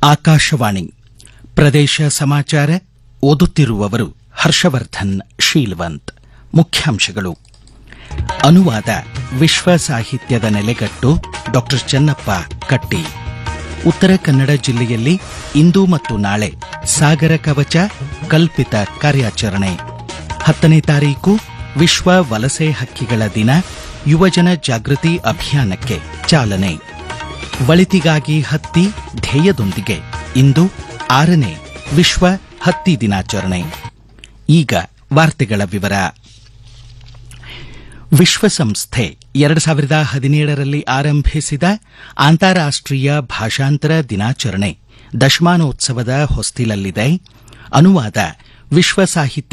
ಆಕಾಶವಾಣಿ ಪ್ರದೇಶ ಸಮಾಚಾರ ಓದುತ್ತಿರುವವರು ಹರ್ಷವರ್ಧನ್ ಶೀಲ್ವಂತ್ ಮುಖ್ಯಾಂಶಗಳು ಅನುವಾದ ವಿಶ್ವ ಸಾಹಿತ್ಯದ ನೆಲೆಗಟ್ಟು ಡಾಕ್ಟರ್ ಚೆನ್ನಪ್ಪ ಕಟ್ಟಿ ಉತ್ತರ ಕನ್ನಡ ಜಿಲ್ಲೆಯಲ್ಲಿ ಇಂದು ಮತ್ತು ನಾಳೆ ಸಾಗರ ಕವಚ ಕಲ್ಪಿತ ಕಾರ್ಯಾಚರಣೆ ಹತ್ತನೇ ತಾರೀಕು ವಿಶ್ವ ವಲಸೆ ಹಕ್ಕಿಗಳ ದಿನ ಯುವಜನ ಜಾಗೃತಿ ಅಭಿಯಾನಕ್ಕೆ ಚಾಲನೆ ಒಳಿತಿಗಾಗಿ ಹತ್ತಿ ಧ್ಯೇಯದೊಂದಿಗೆ ಇಂದು ಆರನೇ ವಿಶ್ವ ಹತ್ತಿ ದಿನಾಚರಣೆ ಈಗ ವಾರ್ತೆಗಳ ವಿವರ ವಿಶ್ವಸಂಸ್ಥೆ ಎರಡು ಸಾವಿರದ ಹದಿನೇಳರಲ್ಲಿ ಆರಂಭಿಸಿದ ಅಂತಾರಾಷ್ಟೀಯ ಭಾಷಾಂತರ ದಿನಾಚರಣೆ ದಶಮಾನೋತ್ಸವದ ಹೊಸ್ತಿಲಲ್ಲಿದೆ ಅನುವಾದ ವಿಶ್ವ ಸಾಹಿತ್ಯ